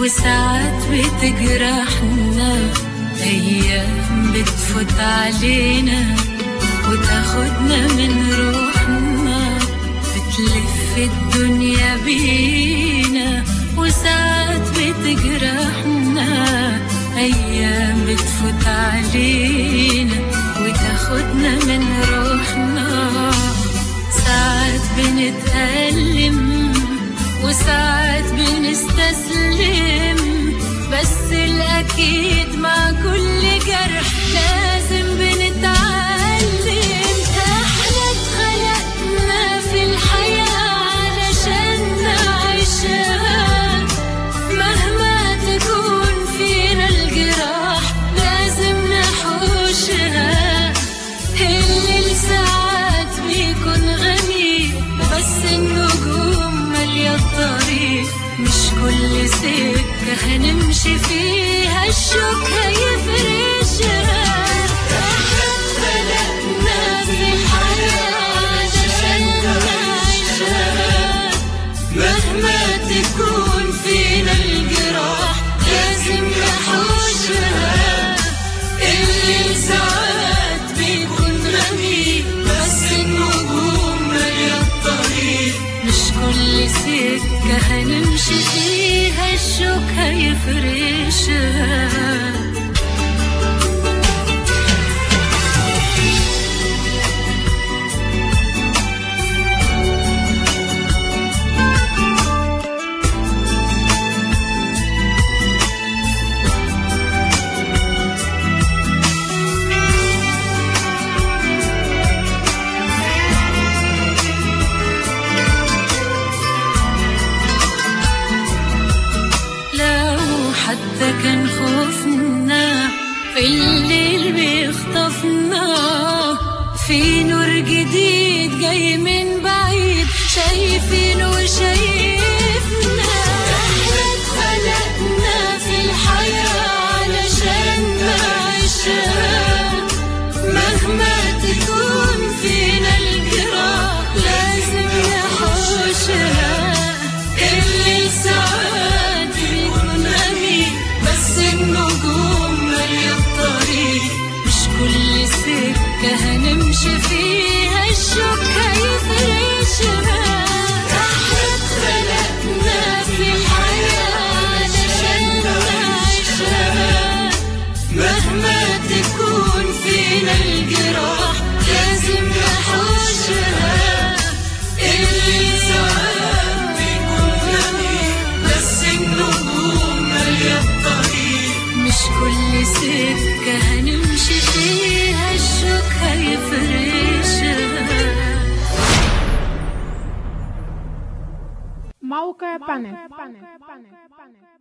وساعات بتجرحنا أيام بتفوت علينا وتاخدنا من روحنا بتلف الدنيا بينا وساعات بتجرحنا أيام بتفوت علينا وتاخدنا من روحنا ساعات بنتألم وساعات بنستسلم بس الأكيد مع كل جرح لازم بنتعلم احنا اتخلقنا في الحياة علشان نعيشها مهما تكون فينا الجراح لازم نحوشها الليل ساعات بيكون غني بس النجوم مالية الطريق مش كل سكة هنمشي فيها الشوك هيفرشها احنا اتخلقنا في الحياة علشان نعيشها مهما تكون فينا الجراح لازم نحوشها الليل ساعات بيكون غني بس النجوم مالية الطريق مش كل سكة هنمشي فيها الشوك هيفرشها لو حتى كان خوفنا في الليل بيخطفنا في نور جديد جاي من بعيد شايفين وشايفنا احنا اتخلقنا في الحياة علشان نعيشها مهما تكون فينا الجراح لازم نحوشها اللي ساعات بيكون غني بس النجوم مالية الطريق مش كل سكة هنمشي فيها الشوك هيفرشها احنا اتخلقنا في الحياة علشان نعيشها مهما تكون فينا الجراح لازم نحوشها اللي ساعات بيكون غني بس النجوم مالية الطريق مش كل سكة هنمشي فيها الشوك هيفرشها موقع بانل